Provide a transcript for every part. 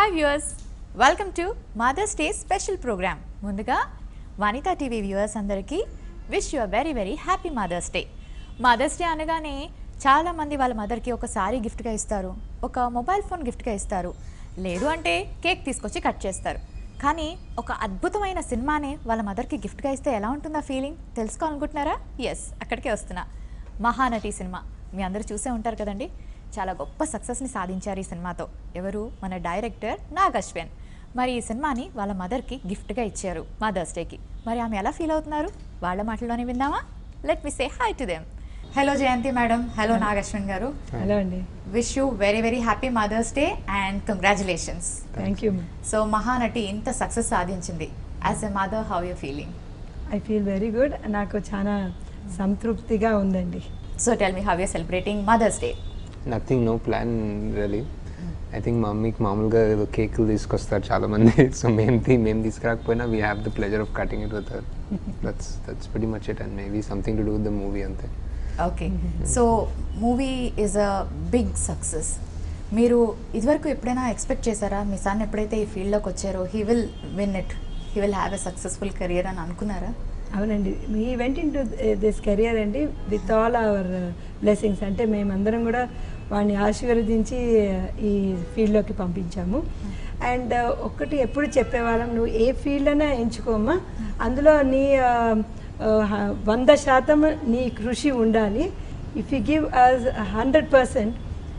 Hi viewers welcome to mother's day special programme ముందుగా Vanitha TV viewers అందరికీ wish you very very happy mother's day mother's day అనగానే చాలామంది వాళ్ళ మదర్కి ఒక సారీ గిఫ్ట్గా ఇస్తారు ఒక మొబైల్ ఫోన్ గిఫ్ట్గా ఇస్తారు లేదు అంటే కేక్ తీసుకొచ్చి కట్ చేస్తారు కానీ ఒక అద్భుతమైన సినిమానే వాళ్ళ మదర్కి గిఫ్ట్గా ఇస్తే ఎలా ఉంటుందా ఫీలింగ్ తెలుసుకోవాలనుకుంటున్నారా ఎస్ అక్కడికే వస్తున్నా మహానటి సినిమా మీ అందరూ చూసే ఉంటారు కదండి చాలా గొప్ప సక్సెస్ని సాధించారు ఈ సినిమాతో ఎవరు మన డైరెక్టర్ నాగ్ అశ్విన్ మరి ఈ సినిమాని వాళ్ళ మదర్కి గిఫ్ట్గా ఇచ్చారు మదర్స్ డేకి మరి ఆమె ఎలా ఫీల్ అవుతున్నారు వాళ్ళ మాటల్లోనే విందామా let me say hi to them hello Jayanthi madam hello Nag Ashwin గారు హలో అండి wish you very very happy mother's day and congratulations thank you so Mahanati ఇంత సక్సెస్ సాధించింది as a mother how you feeling I feel very good నాకు చాలా సంతృప్తిగా ఉందండి so tell me how you celebrating mother's day nothing no plan really I think మమ్మీకి మామూలుగా ఏదో కేకులు తీసుకొస్తారు చాలా మంది సో మేము తీ మేము తీసుకురాకపోయినా we have the pleasure of cutting it with that's that's very much it and maybe something to do with the movie అంతే okay so movie is a big success మీరు ఇదివరకు ఎప్పుడైనా ఎక్స్పెక్ట్ చేశారా మీ సన్ ఎప్పుడైతే ఈ ఫీల్డ్లోకి వచ్చారో he will win it he will have a successful career అని అనుకున్నారా అవునండి మీ వెంట ఇన్ టు దిస్ కెరియర్ అండి విత్ ఆల్ అవర్ బ్లెస్సింగ్స్ అంటే మేమందరం కూడా వాడిని ఆశీర్వదించి ఈ ఫీల్డ్లోకి పంపించాము అండ్ ఒక్కటి ఎప్పుడు చెప్పేవాళ్ళం నువ్వు ఏ ఫీల్డ్ అయినా ఎంచుకోమ్మా అందులో నీ ఆ, ఆ, వంద శాతం నీ కృషి ఉండాలి if you give us hundred percent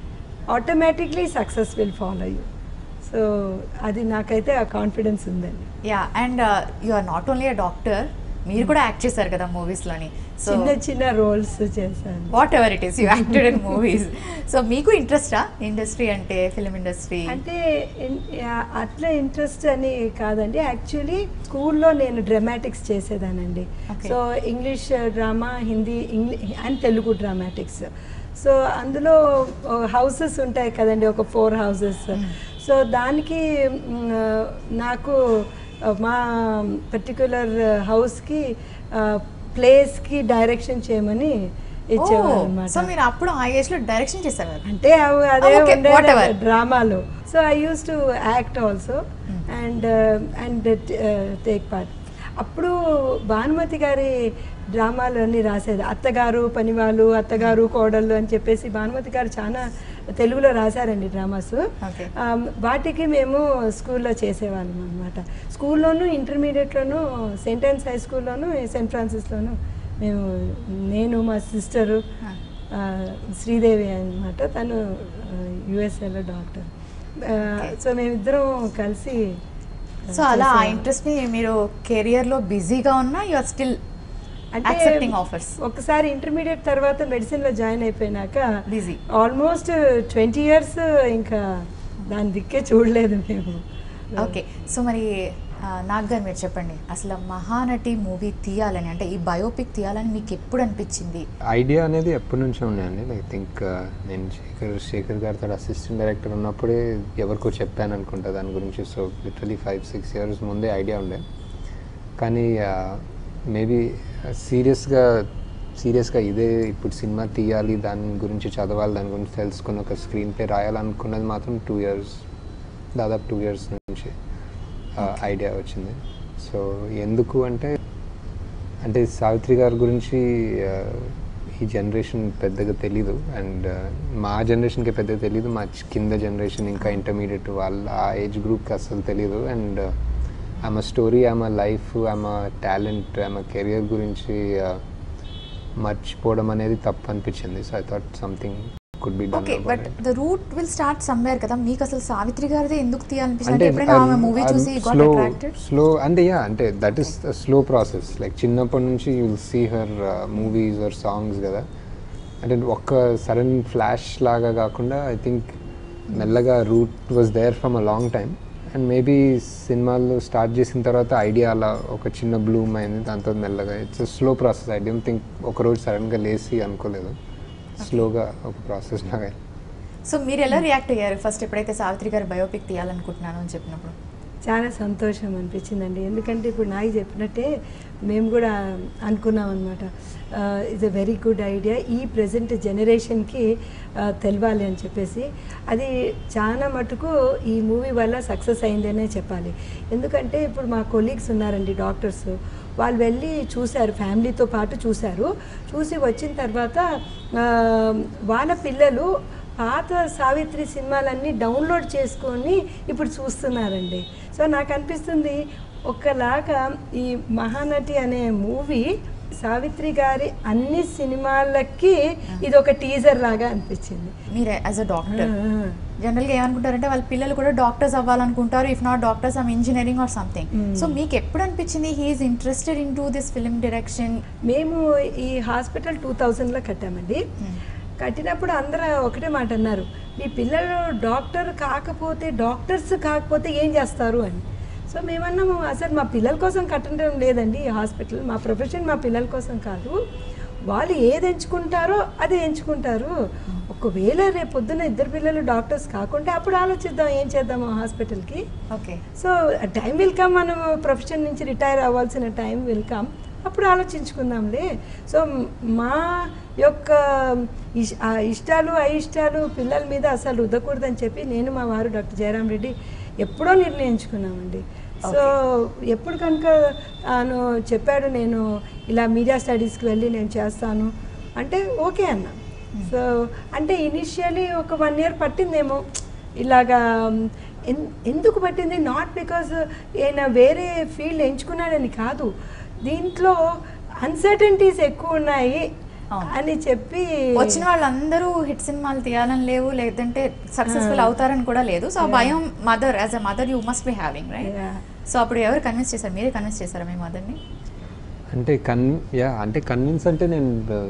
automatically success will follow you so అది నాకైతే ఆ కాన్ఫిడెన్స్ ఉందండి yeah and you are not only a doctor మీరు కూడా యాక్ట్ చేశారు కదా మూవీస్లోని సో చిన్న చిన్న రోల్స్ చేశాను whatever it is you acted in movies so మీకు ఇంట్రెస్టా ఇండస్ట్రీ అంటే ఫిలిం ఇండస్ట్రీ అంటే ఇన్- యా- అట్లా ఇంట్రెస్ట్ అని కాదండి యాక్చువల్లీ స్కూల్లో నేను డ్రామాటిక్స్ చేసేదానండి Okay. So English drama Hindi English and Telugu dramatics so అందులో హౌసెస్ ఉంటాయి కదండి ఒక ఫోర్ హౌసెస్ సో దానికి మ్, నాకు ఆ, మా పర్టికులర్ హౌస్కి ప్లేస్కి డైరెక్షన్ చేయమని ఇచ్చేవారు సో అనమాట మీరు అప్పుడు ఆ ఏజ్ లో డైరెక్షన్ చేసేవారు అంటే అవి అదే Okay, whatever. డ్రామాలో so I use to act also and and take part అప్పుడు భానుమతి గారి డ్రామాలు అన్నీ రాసేది అత్తగారు పనివాళ్ళు అత్తగారు కోడళ్ళు అని చెప్పేసి భానుమతి గారు చాలా తెలుగులో రాశారండి డ్రామాస్ Okay. వాటికి మేము స్కూల్లో చేసేవాళ్ళం అనమాట స్కూల్లోనూ ఇంటర్మీడియట్లోనూ సెయింట్ ఆన్స్ హై స్కూల్లోనూ సెయింట్ ఫ్రాన్సిస్లోనూ మేము నేను మా సిస్టరు ఆ, శ్రీదేవి అన్నమాట తను యుఎస్ఏలో డాక్టర్ సో మేమిద్దరం కలిసి సో అలా ఆ చేసేవాళ్ళం. ఇంట్రెస్ట్ ని మీరు కెరియర్ లో బిజీగా ఉన్నా you are still accepting offers ఒకసారి ఇంటర్మీడియట్ తర్వాత మెడిసిన్లో జాయిన్ అయిపోయినాక Busy. ఆల్మోస్ట్ ట్వంటీ ఇయర్స్ ఇంకా దాని దిక్కే చూడలేదు మేము ఓకే సో మరి ఆ, నాగ్ గారు మీరు చెప్పండి అసలు మహానటి మూవీ తీయాలని అంటే ఈ బయోపిక్ తీయాలని మీకు ఎప్పుడు అనిపించింది ఐడియా అనేది ఎప్పటి నుంచో ఉన్నాయండి ఐ థింక్ నేను శేఖర్ శేఖర్ గారితో అసిస్టెంట్ డైరెక్టర్ ఉన్నప్పుడే ఎవరికో చెప్పాను అనుకుంటా దాని గురించి so literally five six years ముందే ఐడియా ఉండే కానీ మేబీ సీరియస్గా సీరియస్గా ఇదే ఇప్పుడు సినిమా తీయాలి దాని గురించి చదవాలి దాని గురించి తెలుసుకుని ఒక స్క్రీన్ ప్లే రాయాలనుకున్నది మాత్రం టూ ఇయర్స్ దాదాపు టూ ఇయర్స్ నుంచి ఐడియా వచ్చింది సో ఎందుకు అంటే అంటే సావిత్రి గారి గురించి ఆ, ఈ జనరేషన్ పెద్దగా తెలీదు అండ్ మా జనరేషన్కి పెద్దగా తెలీదు మా చి- కింద జనరేషన్ ఇంకా ఇంటర్మీడియట్ వాళ్ళ ఆ ఏజ్ గ్రూప్కి అసలు తెలీదు అండ్ ఆమె స్టోరీ ఆమె లైఫ్ ఆమె టాలెంట్ ఆమె కెరియర్ గురించి ఆ, మర్చిపోవడం అనేది తప్పు అనిపించింది so I thought something could be done okay but the root will start somewhere కదా మీకు అసలు సావిత్రి గారిదే ఎందుకు తీయాలనిపించింది అంటే ఎప్పుడైనా ఆమె మూవీ చూసి గాట్ స్లో అట్రాక్టెడ్ స్లో అంటే యా అంటే that is slow process like చిన్నప్పటి నుంచి you'll see her movies or songs కదా అంటే ఒక్క సడన్ ఫ్లాష్ లాగా కాకుండా ఐ థింక్ మెల్లగా root was there from a long time and maybe సినిమాలు స్టార్ట్ చేసిన తర్వాత ఐడియా అలా ఒక చిన్న బ్లూమ్ అయింది దాంతో మెల్లగా it's slow process I don't think ఒకరోజు సడన్గా లేసి అనుకోలేదు స్లోగా ఒక ప్రాసెస్ లాగా సో మీరు ఎలా రియాక్ట్ అయ్యారు ఫస్ట్ ఎప్పుడైతే సావిత్రి గారి బయోపిక్ తీయాలనుకుంటున్నాను అని చెప్పినప్పుడు చాలా సంతోషం అనిపించిందండి ఎందుకంటే ఇప్పుడు నాకు చెప్పినట్టే మేము కూడా అనుకున్నాం అనమాట it's a very good idea ఈ ప్రజెంట్ జనరేషన్కి తెలవాలి అని చెప్పేసి అది చాలా మటుకు ఈ మూవీ వల్ల సక్సెస్ అయిందనే చెప్పాలి ఎందుకంటే ఇప్పుడు మా కొలీగ్స్ ఉన్నారండి డాక్టర్స్ వాళ్ళు వెళ్ళి చూశారు ఫ్యామిలీతో పాటు చూశారు చూసి వచ్చిన తర్వాత ఆ, వాళ్ళ పిల్లలు పాత సావిత్రి సినిమాలన్నీ డౌన్లోడ్ చేసుకొని ఇప్పుడు చూస్తున్నారండి సో నాకు అనిపిస్తుంది ఒకలాగా ఈ మహానటి అనే మూవీ సావిత్రి గారి అన్ని సినిమాలకి ఇది ఒక టీజర్ లాగా అనిపించింది మీరు యాజ్ అ డాక్టర్ ఆ, జనరల్గా ఏమనుకుంటారంటే వాళ్ళ పిల్లలు కూడా డాక్టర్స్ అవ్వాలనుకుంటారు if not doctors um engineering or something Mm. So మీకు ఎప్పుడు అనిపించింది he is interested in to this film direction మేము ఈ హాస్పిటల్ టూ థౌజండ్లో కట్టామండి కట్టినప్పుడు అందరూ ఒకటే మాట అన్నారు మీ పిల్లలు డాక్టర్ కాకపోతే డాక్టర్స్ కాకపోతే ఏం చేస్తారు అని సో మేమన్నాము అసలు మా పిల్లల కోసం కట్టడం లేదండి ఈ హాస్పిటల్ మా ప్రొఫెషన్ మా పిల్లల కోసం కాదు వాళ్ళు ఏది ఎంచుకుంటారో అది ఎంచుకుంటారు ఒకవేళ రేపు పొద్దున్న ఇద్దరు పిల్లలు డాక్టర్స్ కాకుంటే అప్పుడు ఆలోచిద్దాం ఏం చేద్దాము హాస్పిటల్కి okay so time will come మనం ప్రొఫెషన్ నుంచి రిటైర్ అవ్వాల్సిన టైం విల్ కమ్ అప్పుడు ఆలోచించుకుందాంలే సో మా యొక్క ఇష్- ఆ ఇష్టాలు అయిష్టాలు పిల్లల మీద అసలు రుద్దకూడదని చెప్పి నేను మా వారు డాక్టర్ జయరాం రెడ్డి ఎప్పుడో నిర్ణయించుకున్నామండి సో ఎప్పుడు కనుక తాను చెప్పాడు నేను ఇలా మీడియా స్టడీస్కి వెళ్ళి నేను చేస్తాను అంటే ఓకే అన్నా సో అంటే ఇనిషియలీ ఒక వన్ ఇయర్ పట్టిందేమో ఇలాగా ఎన్- ఎందుకు పట్టింది నాట్ బికాజ్ ఈయన వేరే ఫీల్డ్ ఎంచుకున్నాడని కాదు దీంట్లో అన్సర్టనిటీస్ ఎక్కువ ఉన్నాయి అవును. అని చెప్పి వచ్చిన వాళ్ళందరూ హిట్ సినిమాలు తీయాలని లేవు లేదంటే సక్సెస్ఫుల్ Ah. అవుతారని కూడా లేదు సో ఆ Yeah. భయం mother as a mother you must be having right Yeah. So అప్పుడు ఎవరు కన్విన్స్ చేశారు మీరే కన్విన్స్ చేశారా మీ మదర్ని అంటే కన్ యా అంటే కన్విన్స్ అంటే నేను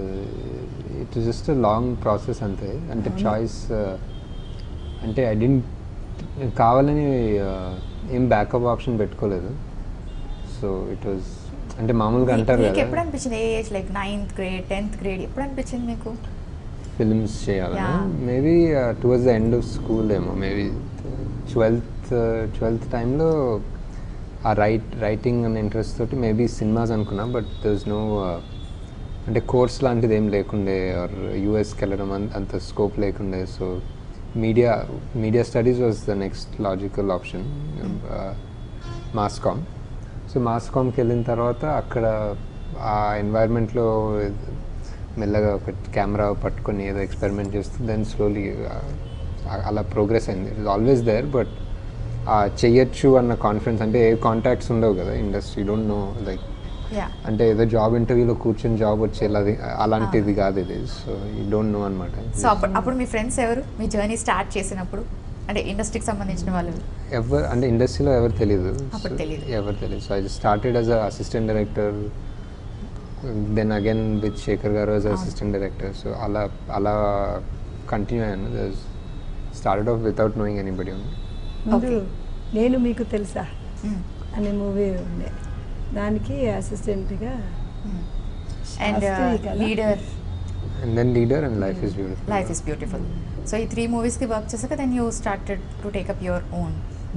ఇట్ జస్ట్ లాంగ్ ప్రాసెస్ అంతే అంటే చాయిస్ అంటే ఐ డింట్ కావాలని uh, ఏం బ్యాకప్ ఆప్షన్ పెట్టుకోలేదు సో ఇట్ వాజ్ అంటే మామూలుగా అంటారు మీకు ఎప్పుడు కదా అనిపించింది age like ninth grade tenth grade ఎప్పుడు అనిపించింది మీకు ఫిల్మ్స్ చేయాలని Yeah. Maybe towards the end of school ఏమో మేబీ ట్వెల్త్ ట్వెల్త్ టైంలో ఆ రైట్ రైటింగ్ అనే ఇంట్రెస్ట్ తోటి మేబీ సినిమాస్ అనుకున్నా బట్ దర్స్ నో అంటే కోర్స్ లాంటిది ఏం లేకుండే ఆర్ యూఎస్కి వెళ్ళడం అంత అంత స్కోప్ లేకుండే so media media studies was the next logical option mass comm so మాస్కామ్కి వెళ్ళిన తర్వాత అక్కడ ఆ ఎన్వైర్న్మెంట్లో మెల్లగా ఒక కెమెరా పట్టుకొని ఏదో ఎక్స్పెరిమెంట్ చేస్తూ దెన్ స్లోలీ అలా ప్రోగ్రెస్ అయింది ఇట్ ఆల్వేస్ దేర్ బట్ చెయ్యొచ్చు అన్న కాన్ఫిడెన్స్ అంటే ఏ కాంటాక్ట్స్ ఉండవు కదా industry don't know like yeah అంటే ఏదో జాబ్ ఇంటర్వ్యూలో కూర్చొని జాబ్ వచ్చేలాది అలాంటిది కాదు ఇది సో యూ డోంట్ నో అనమాట సో అప్పుడు అప్పుడు మీ ఫ్రెండ్స్ ఎవరు మీ జర్నీ స్టార్ట్ చేసినప్పుడు అంటే ఇండస్ట్రీకి సంబంధించిన వాళ్ళు ఎవరు అంటే ఇండస్ట్రీలో ఎవరు తెలియదు అప్పుడు So, తెలీదు. ఎవరు తెలియదు so I started as a assistant director then again with Shekhar గారు యాజ్ అవును. అసిస్టెంట్ డైరెక్టర్ సో అలా అలా కంటిన్యూ అయ్యాను started off without knowing anybody ఉంది ముందు Okay. నేను మీకు తెలుసా Mm. అనే మూవీ ఉండే దానికి అసిస్టెంట్గా అండ్ శాస్త్రి కదా? Leader and then leader and life is beautiful life is beautiful so ఈ త్రీ మూవీస్కి వర్క్ చేశాక then you started to take up your own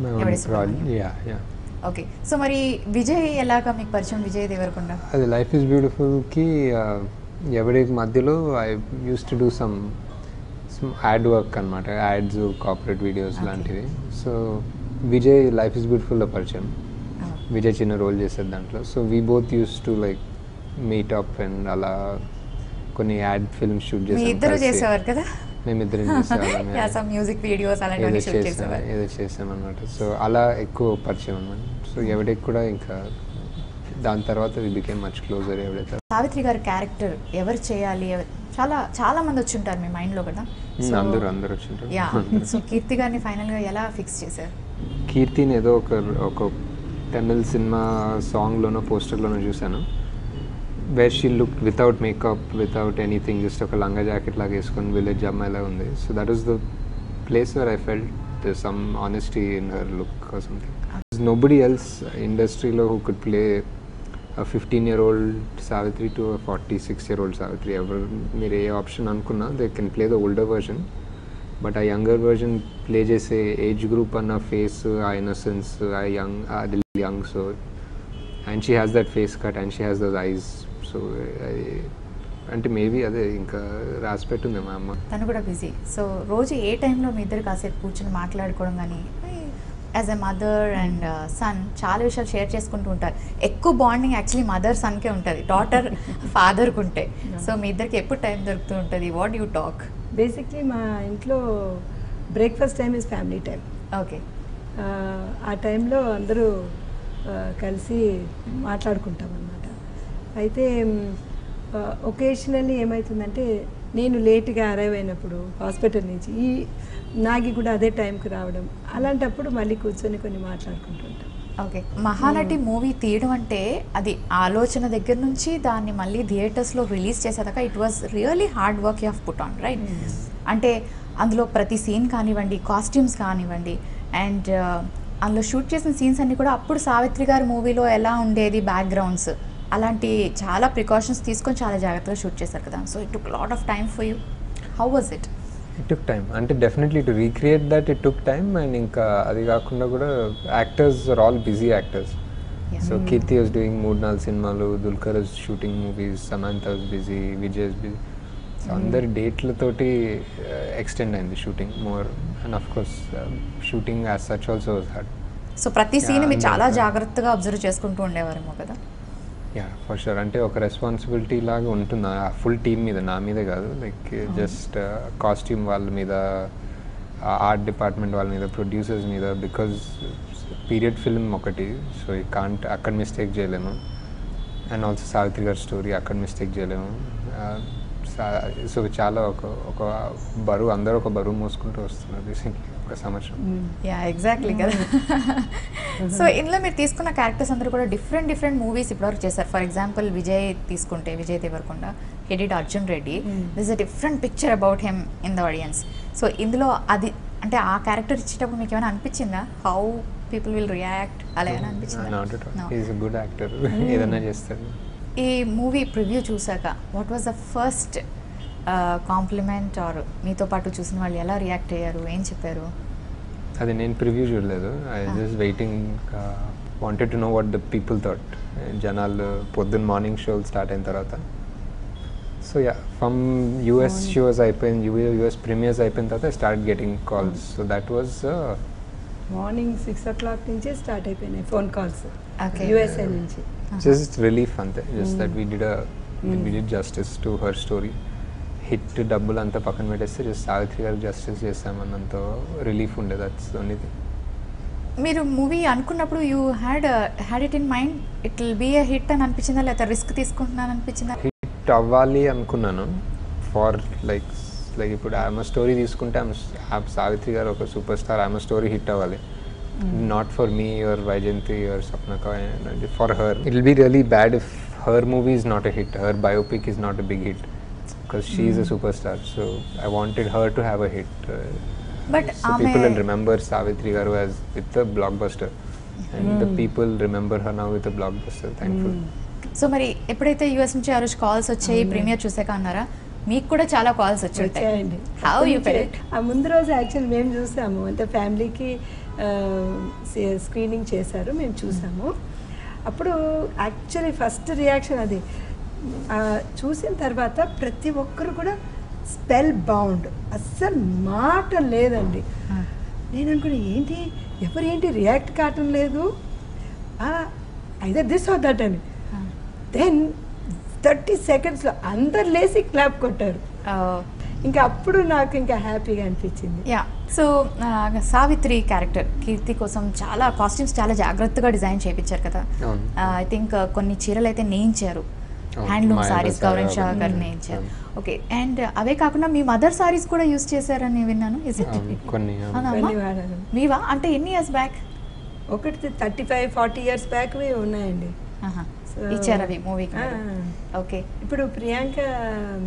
yeah yeah okay so మరి విజయ్ ఎలాగా మీకు పరిచయం విజయ్ దేవరకొండ అది లైఫ్ ఈజ్ బ్యూటిఫుల్కి ఎవరి మధ్యలో I use to do some ad work అనమాట యాడ్స్ కార్పొరేట్ వీడియోస్ Okay. లాంటివి సో విజయ్ లైఫ్ ఈజ్ బ్యూటిఫుల్లో పరిచయం విజయ్ చిన్న రోల్ చేసేది దాంట్లో so we both used to like meet up and అలా కొన్ని యాడ్ ఫిల్మ్ షూట్ మీ చేసాం ఇద్దరు కలిసి. చేసేవారు కదా మేమిద్దరం చేసేవాళ్ళం యా సమ్ మ్యూజిక్ వీడియోస్ ఏదో అలాంటివన్నీ షూట్ చేసాం చేసేవారు ఏదో చేసాం అనమాట సో అలా ఎక్కువ పరిచయం అనమాట సో ఎవరికి కూడా ఇంకా దాని తర్వాత వి బికేమ్ మచ్ క్లోజర్ ఎవరైతే సావిత్రి గారి క్యారెక్టర్ ఎవరు చేయాలి ఎవ- చాలా చాలా మంది వచ్చి ఉంటారు మీ మైండ్లో కదా Hmm, అందరూ అందరూ వచ్చింటారు యా సో కీర్తి గారిని ఫైనల్గా ఎలా ఫిక్స్ చేశారు కీర్తిని ఏదో ఒక ఒక తమిళ్ సినిమా సాంగ్లోనో పోస్టర్లోనో చూశాను where she look without makeup without anything just ఒక లంగా జాకెట్ లాగా వేసుకొని విలేజ్ అమ్మాయిలా ఉంది so that is the place where I felt some honesty in her look something nobody else ఇండస్ట్రీలో who could play fifteen year old Savitri to forty six year old Savitri ఎవరు మీరు ఏ ఆప్షన్ అనుకున్నా they can play the older version but uh younger version play చేసే age group అన్న face uh innocence uh young అది young so and she has that face cut and she has those eyes so అంటే maybe అదే ఇంకా రాసి పెట్టుంది మా అమ్మ తను కూడా బిజీ సో రోజు ఏ టైంలో మీ ఇద్దరు కాసేపు కూర్చొని మాట్లాడుకోవడం కానీ as a mother and son చాలా విషయాలు షేర్ చేసుకుంటూ ఉంటారు ఎక్కువ బాండింగ్ యాక్చువల్లీ మదర్ సన్కే ఉంటుంది డాటర్ ఫాదర్కి ఉంటే సో మీ ఇద్దరికి ఎప్పుడు టైం దొరుకుతూ ఉంటుంది వాట్ యూ టాక్ బేసిక్లీ మా ఇంట్లో breakfast time is family time okay ఆ టైంలో అందరూ ఆ, కలిసి మాట్లాడుకుంటాం అనమాట అయితే ఒకేషనల్లీ ఏమవుతుందంటే నేను లేట్గా అరైవ్ అయినప్పుడు హాస్పిటల్ నుంచి ఈ నాగి కూడా అదే టైంకి రావడం అలాంటప్పుడు మళ్ళీ కూర్చొని కొన్ని మాట్లాడుకుంటుంటాం ఓకే మహానటి మూవీ తీయడం అంటే అది ఆలోచన దగ్గర నుంచి దాన్ని మళ్ళీ థియేటర్స్లో రిలీజ్ చేసేదాకా it was really hard work you have put on right అంటే అందులో ప్రతి సీన్ కానివ్వండి కాస్ట్యూమ్స్ కానివ్వండి అండ్ అందులో షూట్ చేసిన సీన్స్ అన్ని కూడా అప్పుడు సావిత్రి గారి మూవీలో ఎలా ఉండేది బ్యాక్గ్రౌండ్స్ అలాంటి చాలా ప్రికాషన్స్ తీసుకొని చాలా జాగ్రత్తగా షూట్ చేశారు కదా so it took lot of time for you how was it it took time అంటే definitely to recreate that it took time and ఇంకా అది కాకుండా కూడా actors are all busy actors Yeah. So Keerthi was doing మూడు నాలుగు సినిమాలు Dulquer was shooting movies Samantha was busy Vijay busy so అందరి డేట్లతోటి ఎక్స్టెండ్ అయింది shooting more and of course shooting as such also was hard so ప్రతి సీన్ Yeah, మీరు చాలా అందరూ- జాగ్రత్తగా అబ్జర్వ్ చేసుకుంటూ ఉండేవారేమో కదా యా ఫర్ షూర్ అంటే ఒక రెస్పాన్సిబిలిటీ లాగా ఉంటుంది ఆ ఫుల్ టీమ్ మీద నా మీదే కాదు లైక్ జస్ట్ కాస్ట్యూమ్ వాళ్ళ మీద ఆర్ట్ డిపార్ట్మెంట్ వాళ్ళ మీద ప్రొడ్యూసర్స్ మీద బికాజ్ పీరియడ్ ఫిల్మ్ ఒకటి సో ఈ కాంట్ అక్కడ మిస్టేక్ చేయలేము అండ్ ఆల్సో సావిత్రి గారి స్టోరీ అక్కడ మిస్టేక్ చేయలేము సో చాలా ఒక ఒక బరువు అందరూ ఒక బరువు మోసుకుంటూ వస్తున్నారు బేసిక్లీ ఒక సంవత్సరం యా ఎగ్జాక్ట్లీ కదా సో ఇందులో మీరు తీసుకున్న క్యారెక్టర్స్ అందరూ కూడా డిఫరెంట్ డిఫరెంట్ మూవీస్ ఇప్పటివరకు చేశారు ఫర్ ఎగ్జాంపుల్ విజయ్ తీసుకుంటే Vijay Deverakonda he did Arjun Reddy this a different picture about him in the audience so ఇందులో అది అంటే ఆ క్యారెక్టర్ ఇచ్చేటప్పుడు మీకు ఏమైనా అనిపించిందా హౌ పీపుల్ విల్ రియాక్ట్ అలా ఏమైనా అనిపించిందా not at No. Is good actor ఏదైనా చేస్తాడు ఈ మూవీ ప్రివ్యూ చూసాక what was the first compliment or మీతో పాటు చూసిన వాళ్ళు ఎలా రియాక్ట్ అయ్యారు ఏం చెప్పారు అది నేను ప్రివ్యూ చూడలేదు I Ah. Just waiting wanted to know what the people thought జనాలు పొద్దున్న మార్నింగ్ షోలు స్టార్ట్ అయిన తర్వాత so yeah from US shows అయిపోయింది యూఎస్ ప్రీమియర్స్ అయిపోయిన తర్వాత start getting calls so that was morning six o'clock నుంచే స్టార్ట్ అయిపోయినాయి ఫోన్ కాల్స్ Okay. యుఎస్ఏ నుంచి జస్ట్ రిలీఫ్ అంతే just that we did we did justice to her story hit డబ్బులు అంతా పక్కన పెట్టేస్తే జస్ట్ సావిత్రి గారికి జస్టిస్ చేస్తామన్నంత రిలీఫ్ ఉండే దట్స్ ఓన్లీ థింగ్ మీరు మూవీ అనుకున్నప్పుడు you had had it in mind it will be a hit అని అనిపించిందా లేదా రిస్క్ తీసుకుంటున్నాను అనిపించిందా హిట్ అవ్వాలి అనుకున్నాను ఫార్ లైక్ లైక్ ఇప్పుడు ఆమె స్టోరీ తీసుకుంటే ఆమె ఆమె సావిత్రి గారు ఒక సూపర్ స్టార్ ఆమె స్టోరీ హిట్ అవ్వాలి not for me your Vyjayanthi your స్వప్నక for her it will be really bad if her movie is not a hit her biopic is not a big hit because she is a super star so I wanted her to have a hit But so ఆమె- people will remember Savitri Garu as with a blockbuster and the people remember her now with a blockbuster thankful so మరి ఎప్పుడైతే US నుంచి ఆ రోజు calls వచ్చాయి premier చూసాక అన్నారా మీకు కూడా చాలా కాల్స్ వచ్చి ఉంటాయి వచ్చాయండి హౌ యూ అప్పటి ఫెల్ నుంచే- ఆ ముందు రోజు యాక్చువల్ మేము చూసాము అంటే ఫ్యామిలీకి స్క్రీనింగ్ చేశారు మేము చూసాము అప్పుడు యాక్చువల్లీ ఫస్ట్ రియాక్షన్ అది ఆ, చూసిన తర్వాత ప్రతి ఒక్కరు కూడా స్పెల్ బౌండ్ అస్సలు మాట లేదండి నేను అనుకున్నా ఏంటి ఎవరు ఏంటి రియాక్ట్ కావటం లేదు అయితే దిస్ ఆర్ దట్ అని దెన్ థర్టీ సెకండ్స్లో అందరు లేసి క్లాప్ కొట్టారు ఇంకా అప్పుడు నాకు ఇంకా హ్యాపీగా అనిపించింది yeah so Savitri character Keerthi కోసం చాలా కాస్ట్యూమ్స్ చాలా జాగ్రత్తగా డిజైన్ చేయించారు కదా అవును. ఐ థింక్ కొన్ని చీరలు అయితే నేయించారు అవును, హ్యాండ్లూమ్ మాయా సారీస్ బజార్ గౌరవ్ షా అవన్నీ. గారు మ్మ్. నేయించారు అవును. ఓకే అండ్ అవే కాకుండా మీ మదర్ సారీస్ కూడా యూస్ చేశారని విన్నాను ఇస్ ఇట్ అవును, కొన్ని అవును. అవునా? ఇవన్నీ వాడాను మీవా అంటే ఎన్ని ఇయర్స్ బ్యాక్ ఒకటి thirty five forty years back ఉన్నాయండి So- ఇచ్చారు అవి మూవీకి ఆ. ఓకే ఇప్పుడు ప్రియాంక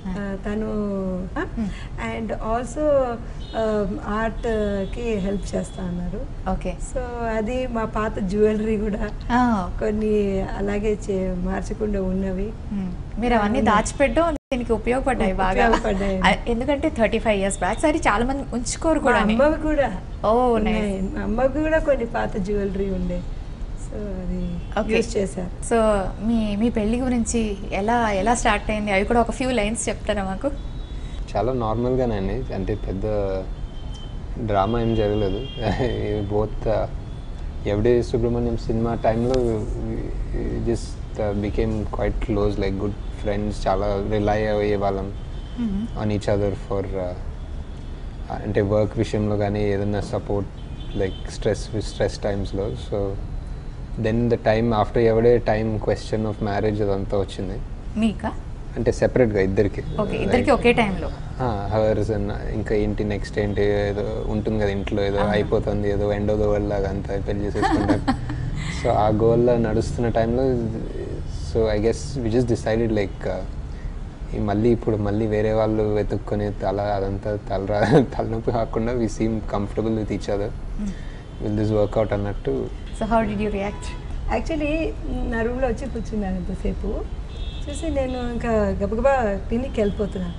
తను అండ్ ఆల్సో ఆర్ట్కి హెల్ప్ చేస్తా అన్నారు ఓకే సో అది మా పాత జ్యువెలరీ కూడా కొన్ని అలాగే చే- మార్చకుండా ఉన్నవి మీరు అవన్నీ దాచిపెట్టడం దీనికి ఉపయోగపడ్డాయి బాగా ఉపయోగపడ్డాయి. ఆ, ఎందుకంటే థర్టీ ఫైవ్ ఇయర్స్ బ్యాక్ సరే చాలా మంది ఉంచుకోరు మా కూడా అమ్మవి కూడా ఓ, ఉన్నాయి. nice. మా అమ్మకి కూడా కొన్ని పాత జ్యువెలరీ ఉండే సో అది Okay. యూస్ చేశారు సో మీ మీ పెళ్లి గురించి ఎలా ఎలా స్టార్ట్ అయింది అవి కూడా ఒక ఫ్యూ లైన్స్ చెప్తారా మాకు చాలా నార్మల్గానే అండి అంటే పెద్ద డ్రామా ఏం జరగలేదు బోత్ ఎవడే సుబ్రహ్మణ్యం సినిమా టైంలో just became quite close like good friends చాలా రిలై అయ్యే వాళ్ళం ఆన్ ఈచ్ అదర్ ఫర్ అంటే వర్క్ విషయంలో కానీ ఏదైనా సపోర్ట్ లైక్ స్ట్రెస్ స్ట్రెస్ టైమ్స్లో so then the time after Yevade time question of marriage అదంతా వచ్చింది మీకా అంటే సెపరేట్గా ఇద్దరికి ఓకే ఇద్దరికి ఒకే టైంలో హవర్స్ ఇంకా ఏంటి నెక్స్ట్ ఏంటి ఏదో ఉంటుంది కదా ఇంట్లో ఏదో ఆహా. అయిపోతుంది ఏదో ఎండ్ ఆఫ్ ద వరల్డ్ లాగా అంతా పెళ్లి చేసేసుకుంటాం సో ఆ గోల్లో నడుస్తున్న టైంలో so I guess we just decided like ఈ మళ్ళీ ఇప్పుడు మళ్ళీ వేరే వాళ్ళు వెతుక్కొని తల అదంతా తలరా తలనొప్పి కాకుండా we seem comfortable with each other will this work out అన్నట్టు so how did you react actually నా రూమ్లో వచ్చి కూర్చున్నాను ఎంతసేపు చూసి నేను ఇంకా గబగబా క్లినిక్కి వెళ్ళిపోతున్నాను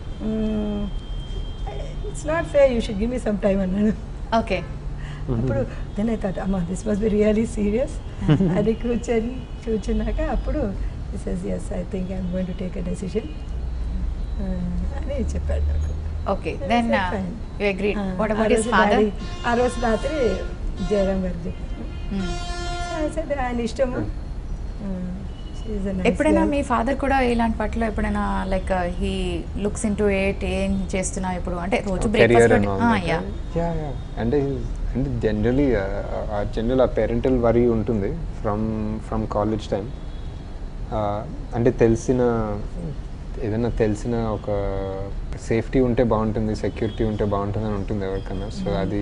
it's not fair you should give me some time అన్నాను ఓకే అప్పుడు దెన్ ఐ థాట్ అమ్మా this must be really serious అది కూర్చొని కూర్చున్నాక అప్పుడు this is yes I think I'm going to take a decision అని చెప్పాడు నాకు okay then I said, fine. You agree uh, what uh about his రోజు father daddy- ఆ రోజు రాత్రి జయరామ్ గారు చెప్పారు I said, ఆయన ఇష్టము She's a nice ఎప్పుడైనా girl. మీ ఫాదర్ కూడా ఇలాంటి పట్ల ఎప్పుడైనా like he looks into eight ఏం చేస్తున్నావు ఇప్పుడు అంటే రోజు కెరియర్ బ్రేక్ఫాస్ట్ యా అంటే అంటే generally general uh parental worry ఉంటుంది ఫ్రమ్ ఫ్రమ్ కాలేజ్ టైం అంటే తెలిసిన ఏదైనా తెలిసిన ఒక సేఫ్టీ ఉంటే బాగుంటుంది సెక్యూరిటీ ఉంటే బాగుంటుంది అని ఉంటుంది ఎవరికైనా సో అది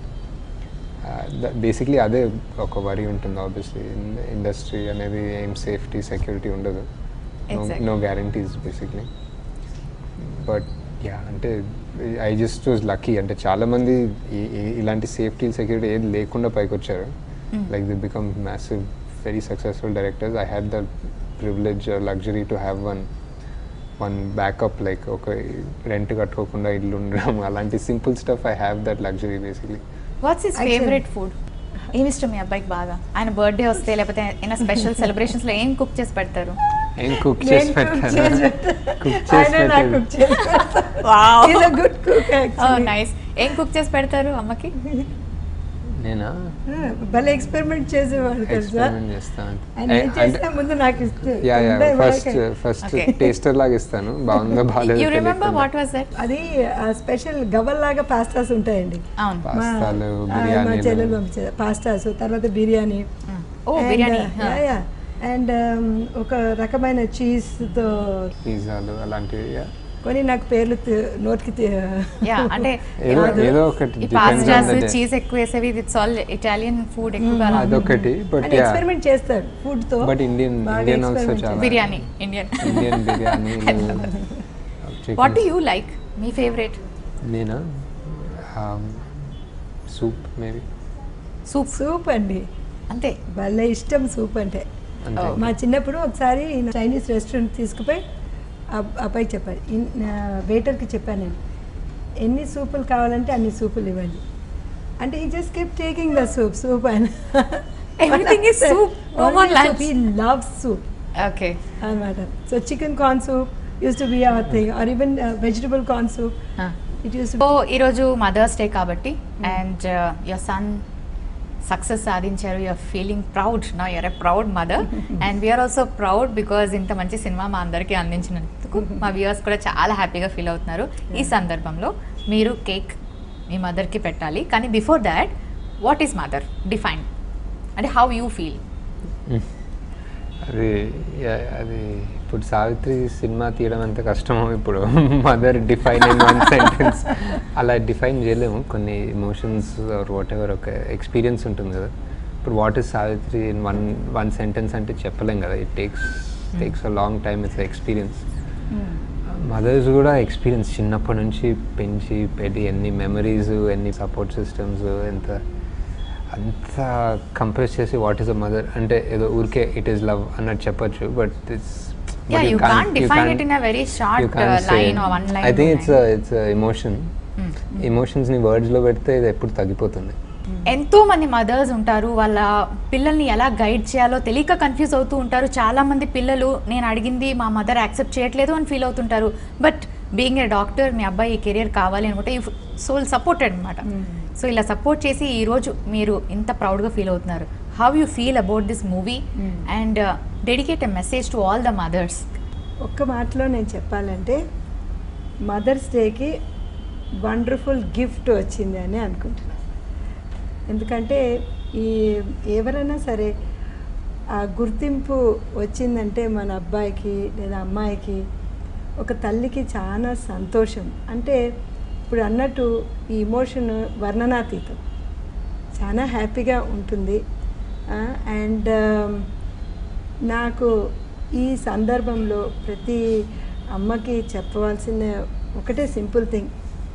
బేసిక్లీ అదే ఒక వరి ఉంటుంది ఆబ్వియస్లీ ఇండస్ట్రీ అనేది ఏం సేఫ్టీ సెక్యూరిటీ ఉండదు Exactly. No guarantees basically but yeah అంటే ఐ జస్ట్ వాజ్ లక్కీ అంటే చాలా మంది ఈ- ఈ- ఇలాంటి సేఫ్టీ సెక్యూరిటీ ఏది లేకుండా పైకి వచ్చారు Mm. Like the become massive very successful directors I had the privilege luxury to have one one backup like ఒక రెంట్ కట్టుకోకుండా ఇల్లు ఉండడం అలాంటి simple stuff I have that luxury basically what's his Actually- favourite food ఏమి ఇష్టం మీ అబ్బాయికి బాగా ఆయన బర్త్డే వస్తే లేకపోతే ఏమైనా స్పెషల్ సెలబ్రేషన్స్ లో ఏం కుక్ చేసి పెడతారు ఏం కుక్ నేను చేసి cook పెట్టాను చేసి పెడతా. కుక్ చేసి ఆయన నాకు పెట్టాను cook చేసి పెడతారు. Wow. He's a good cook actually. Nice ఏం కుక్ చేసి పెడతారు అమ్మకి నేనా ఆ, భలే ఎక్స్పెరిమెంట్ చేసేవాడు తెలుసా ఎక్స్పెరిమెంట్ చేస్తాను ఆయన ఏం చేసినా ముందు నాకు ఇస్తే యా యా ఉండే ఫస్ట్ వాళ్ళకి. First Okay. టేస్టర్ లాగా ఇస్తాను బాగుందో బాగాలేదో యూ రిమెంబర్ తెలియకుండా. వాట్ వాస్ దట్ అది స్పెషల్ గవ్వల్లాగా పాస్తాస్ ఉంటాయండి అవును పా- పాస్తాలు, మా- ఆ, మా బిర్యానీలు. చెల్లెలు పంపించారు పాస్తాస్ తర్వాత బిర్యానీ ఓ బిర్యానీ అండ్ ఒక రకమైన చీజ్తో పిజ్జాలు అలాంటివి yeah. కొని నాకు పేర్లు తె- నోటికి తె- యా అంటే ఏదో- ఇప్పుడు ఏదో ఒకటి ఈ depends on pastas the day. Cheese ఎక్కువ వేసేవి ఇట్స్ ఆల్ ఇటాలియన్ ఫుడ్ ఎక్కువగా Mm. అదొకటి బట్ ఆయన ఎక్స్పెరిమెంట్ చేస్తాడు ఫుడ్ తో But Indian- బాగా Indian also experiment చాలా- చేస్తాడు. Biryani Indian Indian biryani what do you like మీ ఫేవరెట్ నేనా సూప్ మేబీ సూప్ సూప్ అండి అంతే భలే ఇష్టం సూప్ అంటే అంతే Oh. మా చిన్నప్పుడు ఒకసారి చైనీస్ రెస్టారెంట్ తీసుకుపోయి ఆ- అబ్బాయి చెప్పాడు వెయిటర్కి చెప్పాను నేను ఎన్ని సూపులు కావాలంటే అన్ని సూపులు ఇవ్వండి అంటే ఈ just kept taking the soup soup ఆయన Everything is soup. No more lunch. He love soup okay అనమాట so chicken corn soup used to be our thing or even vegetable corn soup it used so ఈరోజు mother's day కాబట్టి and your son success సాధించారు you're feeling proud నా you're a proud mother and we're also proud because ఇంత మంచి cinema మా అందరికీ అందించినందుకు మా వ్యూవర్స్ కూడా చాలా హ్యాపీగా ఫీల్ అవుతున్నారు ఈ సందర్భంలో మీరు కేక్ మీ మదర్కి పెట్టాలి కానీ before that what is mother define అంటే హౌ యూ ఫీల్ అది యా- అది ఇప్పుడు సావిత్రి సినిమా తీయడం అంత కష్టమో ఇప్పుడు mother define in one sentence అలా డిఫైన్ చేయలేము కొన్ని ఎమోషన్స్ ఆర్ వాట్ ఎవర్ ఒక ఎక్స్పీరియన్స్ ఉంటుంది కదా ఇప్పుడు what is Savitri in one one sentence అంటే చెప్పలేం కదా it takes takes a long time it's experience mothers కూడా ఎక్స్పీరియన్స్ చిన్నప్పటి నుంచి పెంచి పెట్టి ఎన్ని మెమరీస్ ఎన్ని సపోర్ట్ సిస్టమ్స్ ఎంత అంత కంప్రెస్ చేసి వాట్ ఈస్ అ మదర్ అంటే ఏదో ఊరికే ఇట్ ఈస్ లవ్ అన్నట్టు చెప్పొచ్చు but this Yeah, you can't define it in a very short, uh, line or one line I think or it's it's emotion Mm. ఎమోషన్స్ని వర్డ్స్లో పెడితే ఇది ఎప్పుడు తగ్గిపోతుంది ఎంతో మంది మదర్స్ ఉంటారు వాళ్ళ పిల్లల్ని ఎలా గైడ్ చేయాలో తెలియక కన్ఫ్యూజ్ అవుతూ ఉంటారు చాలా మంది పిల్లలు నేను అడిగింది మా మదర్ యాక్సెప్ట్ చేయట్లేదు అని ఫీల్ అవుతుంటారు బట్ బీయింగ్ ఏ డాక్టర్ మీ అబ్బాయి ఈ కెరియర్ కావాలి అనుకుంటే ఈ సోల్ సపోర్టెడ్ అనమాట సో ఇలా సపోర్ట్ చేసి ఈరోజు మీరు ఇంత ప్రౌడ్గా ఫీల్ అవుతున్నారు how you feel about this movie Mm. And dedicate a message to all the mothers ఒక్క మాటలో నేను చెప్పాలంటే మదర్స్ డేకి వండర్ఫుల్ గిఫ్ట్ వచ్చింది అని అనుకుంటున్నాను ఎందుకంటే ఈ ఎవరైనా సరే ఆ గుర్తింపు వచ్చిందంటే మన అబ్బాయికి లేదా అమ్మాయికి ఒక తల్లికి చాలా సంతోషం అంటే ఇప్పుడు అన్నట్టు ఈ ఇమోషన్ వర్ణనాతీతం చాలా హ్యాపీగా ఉంటుంది అండ్ నాకు ఈ సందర్భంలో ప్రతి అమ్మకి చెప్పవలసిన ఒకటే simple thing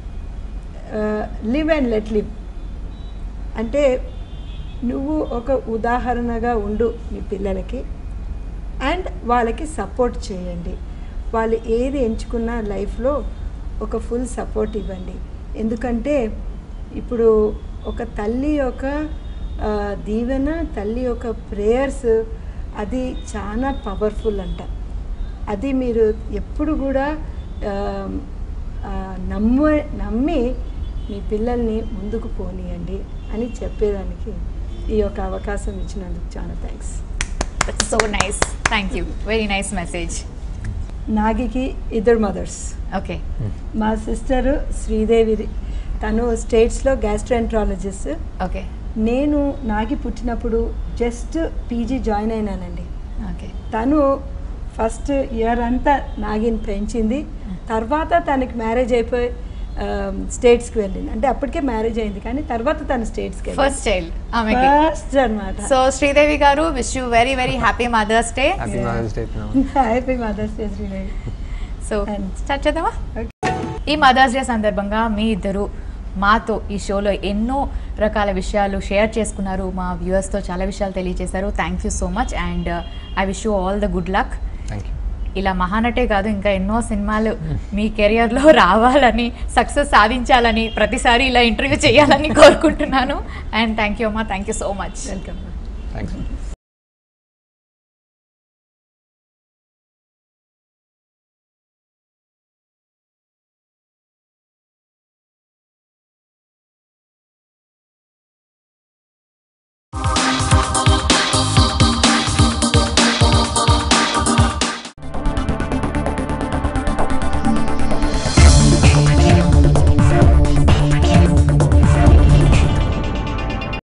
live and let live అంటే నువ్వు ఒక ఉదాహరణగా ఉండు మీ పిల్లలకి అండ్ వాళ్ళకి సపోర్ట్ చేయండి వాళ్ళు ఏది ఎంచుకున్నా లైఫ్లో ఒక ఫుల్ సపోర్ట్ ఇవ్వండి ఎందుకంటే ఇప్పుడు ఒక తల్లి యొక్క ఆ, దీవెన తల్లి యొక్క ప్రేయర్స్ అది చాలా పవర్ఫుల్ అంట అది మీరు ఎప్పుడు కూడా ఆ, ఆ, నమ్మ నమ్మి మీ పిల్లల్ని ముందుకు పోనీయండి అని చెప్పేదానికి ఈ యొక్క అవకాశం ఇచ్చినందుకు చాలా thanks so nice thank you very nice message నాగికి ఇద్దరు మదర్స్ ఓకే మా సిస్టరు శ్రీదేవి తను స్టేట్స్లో గ్యాస్ట్రోఎంట్రాలజిస్ట్ ఓకే నేను నాగి పుట్టినప్పుడు జస్ట్ పీజీ జాయిన్ అయినానండి ఓకే తను ఫస్ట్ ఇయర్ అంతా నాగిని పెంచింది తర్వాత తనకి మ్యారేజ్ అయిపోయి స్టేట్స్కి వెళ్ళింది అంటే అప్పటికే మ్యారేజ్ అయింది కానీ తర్వాత తను స్టేట్స్కి ఫస్ట్ చైల్డ్ ఆమెకి ఫస్ట్ అనమాట so Sridevi garu wish you very very happy mother's day happy Yeah. Mother's day happy mother's day Sridevi so And- start చేద్దామా Okay. ఈ మదర్స్ డే సందర్భంగా మీ ఇద్దరు మాతో ఈ షోలో ఎన్నో రకాల విషయాలు షేర్ చేసుకున్నారు మా వ్యూవర్స్తో చాలా విషయాలు తెలియజేశారు thank you so much and I wish you all the good luck thank you ఇలా మహానటే కాదు ఇంకా ఎన్నో సినిమాలు మీ కెరియర్లో రావాలని సక్సెస్ సాధించాలని ప్రతిసారి ఇలా ఇంటర్వ్యూ చేయాలని కోరుకుంటున్నాను అండ్ థ్యాంక్ యూ అమ్మా thank you so much welcome thanks